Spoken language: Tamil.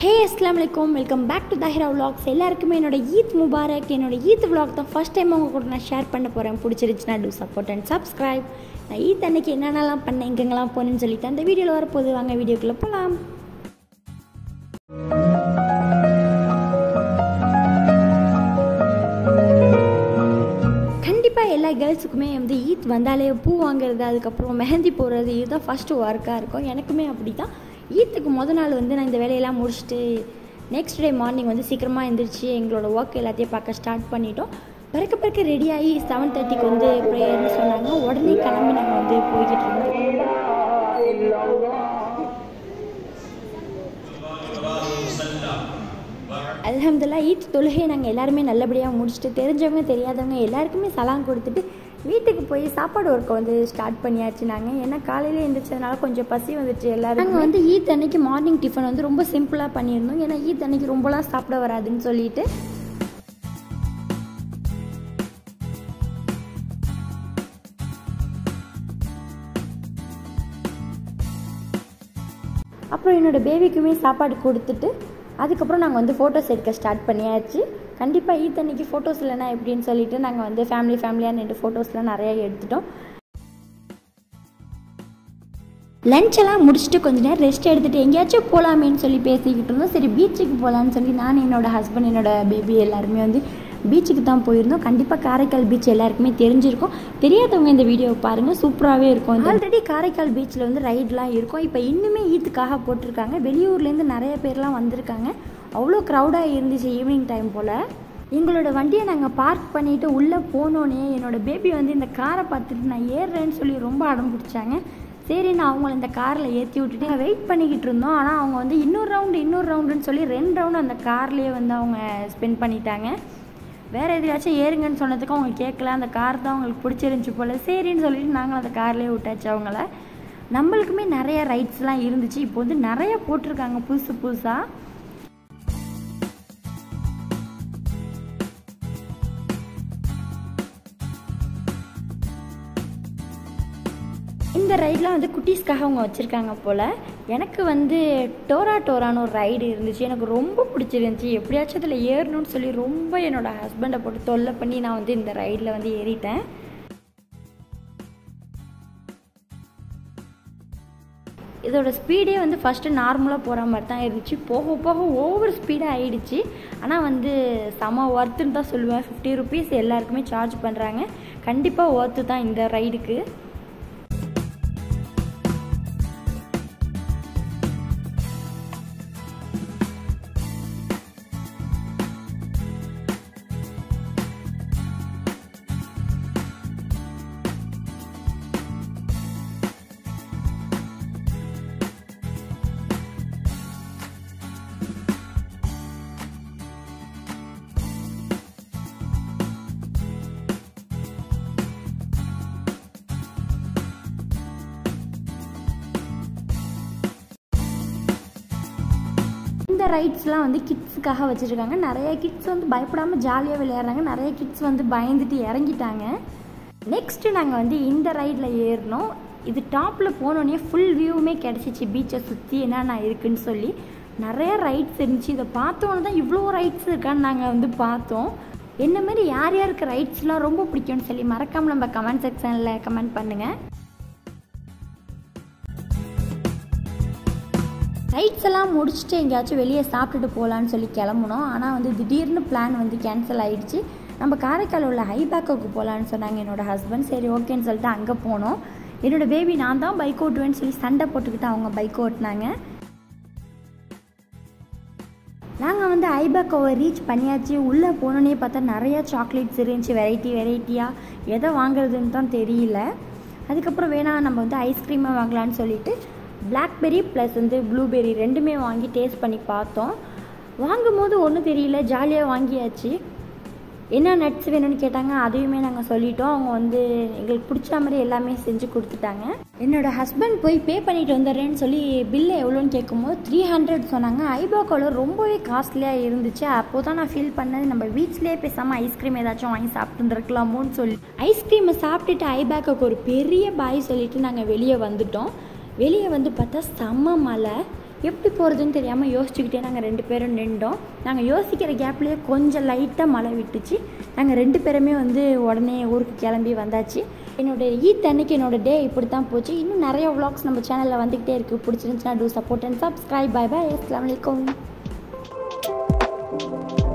ஹே அஸ்லாம் வலைக்கம் welcome back to Tahira vlogs எல்லாருக்குமே என்னோட ஈத் முபாரக் என்னோட ஈத் vlog தான் ஃபஸ்ட் டைம் உங்க கூட நான் ஷேர் பண்ண போகிறேன் பிடிச்சிருச்சுன்னா டூ சப்போர்ட் அண்ட் சப்ஸ்கிரைப் நான் ஈத் அன்னைக்கு என்னென்னலாம் பண்ணேன் எங்கெங்கெல்லாம் போனேன்னு சொல்லிட்டு அந்த வீடியோவில் வரப்போகுது வாங்க வீடியோக்குள்ளே போகலாம் கண்டிப்பாக எல்லா கேர்ள்ஸுக்குமே வந்து ஈத் வந்தாலே பூ வாங்குறது அதுக்கப்புறம் மெஹந்தி போடுறது இதுதான் ஃபஸ்ட்டு ஒர்க்காக இருக்கும் எனக்குமே அப்படி தான் ஈத்துக்கு முத நாள் வந்து நான் இந்த வேலையெல்லாம் முடிச்சுட்டு நெக்ஸ்ட் டே மார்னிங் வந்து சீக்கிரமாக எழுந்திரிச்சு எங்களோட ஒர்க் எல்லாத்தையும் பார்க்க ஸ்டார்ட் பண்ணிட்டோம் பிறக்க பிறக்க ரெடியாகி செவன் தேர்ட்டிக்கு வந்து ப்ரேயர்னு சொன்னாங்க உடனே கிளம்பி நாங்கள் வந்து போய்கிட்டு இருந்தோம் அல்ஹம்துல்லா ஈத் தொழுகையை நாங்கள் எல்லாருமே நல்லபடியாக முடிச்சுட்டு தெரிஞ்சவங்க தெரியாதவங்க எல்லாருக்குமே சலாம் கொடுத்துட்டு வீட்டுக்கு போய் சாப்பாடு ஒர்க்கை வந்து ஸ்டார்ட் பண்ணியாச்சு நாங்கள் ஏன்னா காலையில் எழுந்திரிச்சதுனால கொஞ்சம் பசி வந்துச்சு எல்லாரும் நாங்கள் வந்து ஈத் அன்னைக்கு மார்னிங் டிஃபன் வந்து ரொம்ப சிம்பிளாக பண்ணியிருந்தோம் ஏன்னா ஈத் அன்னைக்கு ரொம்பலாம் சாப்பிட வராதுன்னு சொல்லிட்டு அப்புறம் என்னோடய பேபிக்குமே சாப்பாடு கொடுத்துட்டு அதுக்கப்புறம் நாங்கள் வந்து ஃபோட்டோஸ் எடுக்க ஸ்டார்ட் பண்ணியாச்சு கண்டிப்பாக ஈத் அன்னைக்கு ஃபோட்டோஸ் இல்லைனா எப்படின்னு சொல்லிட்டு நாங்கள் வந்து ஃபேமிலி ஃபேமிலியாக நின்று ஃபோட்டோஸ்லாம் நிறையா எடுத்துட்டோம் லஞ்ச் எல்லாம் முடிச்சுட்டு கொஞ்ச நேரம் ரெஸ்ட் எடுத்துகிட்டு எங்கேயாச்சும் போகலாமேன்னு சொல்லி பேசிக்கிட்டு இருந்தோம் சரி பீச்சுக்கு போகலான்னு சொல்லி நான் என்னோட ஹஸ்பண்ட் என்னோட பேபி எல்லாருமே வந்து பீச்சுக்கு தான் போயிருந்தோம் கண்டிப்பாக காரைக்கால் பீச் எல்லாருக்குமே தெரிஞ்சிருக்கும் தெரியாதவங்க இந்த வீடியோவை பாருங்கள் சூப்பராகவே இருக்கும் ஆல்ரெடி காரைக்கால் பீச்சில் வந்து ரைட்லாம் இருக்கும் இப்போ இன்னுமே ஈத்துக்காக போட்டிருக்காங்க வெளியூர்லேருந்து நிறைய பேர்லாம் வந்திருக்காங்க அவ்வளோ க்ரௌடாக இருந்துச்சு ஈவினிங் டைம் போல் எங்களோட வண்டியை நாங்கள் பார்க் பண்ணிவிட்டு உள்ளே போனோன்னே என்னோட பேபி வந்து இந்த காரை பார்த்துட்டு நான் ஏறுறேன்னு சொல்லி ரொம்ப அடம் பிடிச்சாங்க சரி நான் அவங்கள இந்த காரில் ஏற்றி விட்டுட்டு வெயிட் பண்ணிக்கிட்டு இருந்தோம் ஆனால் அவங்க வந்து இன்னொரு ரவுண்டு இன்னொரு ரவுண்டுன்னு சொல்லி ரெண்டு ரவுண்டு அந்த கார்லேயே வந்து அவங்க ஸ்பெண்ட் பண்ணிட்டாங்க வேறு எதையாச்சும் ஏறுங்கன்னு சொன்னதுக்கு அவங்க கேட்கல அந்த கார் தான் அவங்களுக்கு பிடிச்சிருந்துச்சி போல் சரின்னு சொல்லிட்டு நாங்களும் அந்த கார்லேயே விட்டாச்சு அவங்கள நம்மளுக்குமே நிறைய ரைட்ஸ்லாம் இருந்துச்சு இப்போ வந்து நிறைய போட்டிருக்காங்க புதுசு புதுசாக இந்த ரைடெலாம் வந்து குட்டீஸ்க்காக அவங்க வச்சுருக்காங்க போல் எனக்கு வந்து டோரா டோரான்னு ஒரு ரைடு இருந்துச்சு எனக்கு ரொம்ப பிடிச்சிருந்துச்சி எப்படியாச்சும் அதில் ஏறணும்னு சொல்லி ரொம்ப என்னோடய ஹஸ்பண்டை போட்டு தொல்லை பண்ணி நான் வந்து இந்த ரைடில் வந்து ஏறிட்டேன் இதோட ஸ்பீடே வந்து ஃபஸ்ட்டு நார்மலாக போகிற மாதிரி தான் இருந்துச்சு போக போக ஓவர் ஸ்பீடாக ஆயிடுச்சு ஆனால் வந்து செம ஒர்த்துன்னு தான் சொல்லுவேன் ஃபிஃப்டி ருபீஸ் எல்லாருக்குமே சார்ஜ் பண்ணுறாங்க கண்டிப்பாக ஒர்த்து தான் இந்த ரைடுக்கு இந்த ரைட்ஸ்லாம் வந்து கிட்ஸுக்காக வச்சுருக்காங்க நிறைய கிட்ஸ் வந்து பயப்படாமல் ஜாலியாக விளையாடுறாங்க நிறைய கிட்ஸ் வந்து பயந்துட்டு இறங்கிட்டாங்க நெக்ஸ்ட்டு நாங்கள் வந்து இந்த ரைடில் ஏறினோம் இது டாப்பில் போனோடனே ஃபுல் வியூவுமே கிடச்சிச்சு பீச்சை சுற்றி என்னென்ன இருக்குன்னு சொல்லி நிறைய ரைட்ஸ் இருந்துச்சு இதை பார்த்தோன்னே தான் இவ்வளோ ரைட்ஸ் இருக்கான்னு நாங்கள் வந்து பார்த்தோம் என்ன மாதிரி யார் யாருக்கு ரைட்ஸ்லாம் ரொம்ப பிடிக்கும்னு சொல்லி மறக்காமல் நம்ம கமெண்ட் செக்ஷனில் கமெண்ட் பண்ணுங்கள் ரைட்ஸ் எல்லாம் முடிச்சுட்டு எங்கேயாச்சும் வெளியே சாப்பிட்டுட்டு போகலான்னு சொல்லி கிளம்புனோம் ஆனால் வந்து திடீர்னு பிளான் வந்து கேன்சல் ஆகிடுச்சு நம்ம காரைக்கால் உள்ள ஹைபேக்கோக்கு போகலான்னு சொன்னாங்க என்னோடய ஹஸ்பண்ட் சரி ஓகேன்னு சொல்லிட்டு அங்கே போனோம் என்னோடய பேபி நான் தான் பைக் ஓட்டுவேன்னு சொல்லி சண்டை போட்டுக்கிட்டு அவங்க பைக் ஓட்டினாங்க நாங்கள் வந்து ஐபேக்கோவை ரீச் பண்ணியாச்சு உள்ளே போனோன்னே பார்த்தா நிறையா சாக்லேட்ஸ் இருந்துச்சு வெரைட்டி வெரைட்டியாக எதை வாங்குறதுன்னு தான் தெரியல அதுக்கப்புறம் வேணாம் நம்ம வந்து ஐஸ்கிரீமாக வாங்கலான்னு சொல்லிட்டு பிளாக்பெரி ப்ளஸ் வந்து ப்ளூபெரி ரெண்டுமே வாங்கி டேஸ்ட் பண்ணி பார்த்தோம் வாங்கும் போது ஒன்றும் தெரியல ஜாலியாக வாங்கியாச்சு என்ன நட்ஸ் வேணும்னு கேட்டாங்க அதையுமே நாங்கள் சொல்லிட்டோம் அவங்க வந்து எங்களுக்கு பிடிச்ச மாதிரி எல்லாமே செஞ்சு கொடுத்துட்டாங்க என்னோட ஹஸ்பண்ட் போய் பே பண்ணிட்டு வந்துடுறேன்னு சொல்லி பில்லு எவ்வளோன்னு கேட்கும்போது த்ரீ ஹண்ட்ரட் சொன்னாங்க ஐபாக்கோவில் ரொம்பவே காஸ்ட்லியாக இருந்துச்சு அப்போ தான் நான் ஃபீல் பண்ணது நம்ம வீட்ஸ்லேயே பேசாமல் ஐஸ்கிரீம் ஏதாச்சும் வாங்கி சாப்பிட்டுருந்துருக்கலாமோன்னு சொல்லி ஐஸ்கிரீமை சாப்பிட்டுட்டு ஐபேக்கோக்கு ஒரு பெரிய பாய் சொல்லிட்டு நாங்கள் வெளியே வந்துட்டோம் வெளியே வந்து பார்த்தா செம்ம மழை எப்படி போகிறதுன்னு தெரியாமல் யோசிச்சுக்கிட்டே நாங்கள் ரெண்டு பேரும் நின்றோம் நாங்கள் யோசிக்கிற கேப்லேயே கொஞ்சம் லைட்டாக மழை விட்டுச்சு நாங்கள் ரெண்டு பேருமே வந்து உடனே ஊருக்கு கிளம்பி வந்தாச்சு என்னோட ஈத் அன்னைக்கு என்னோட டே இப்படி தான் போச்சு இன்னும் நிறைய vlogs நம்ம சேனலில் வந்துக்கிட்டே இருக்குது பிடிச்சிருந்துச்சுன்னா do support and subscribe bye bye அஸ்லாம் வலைக்கம்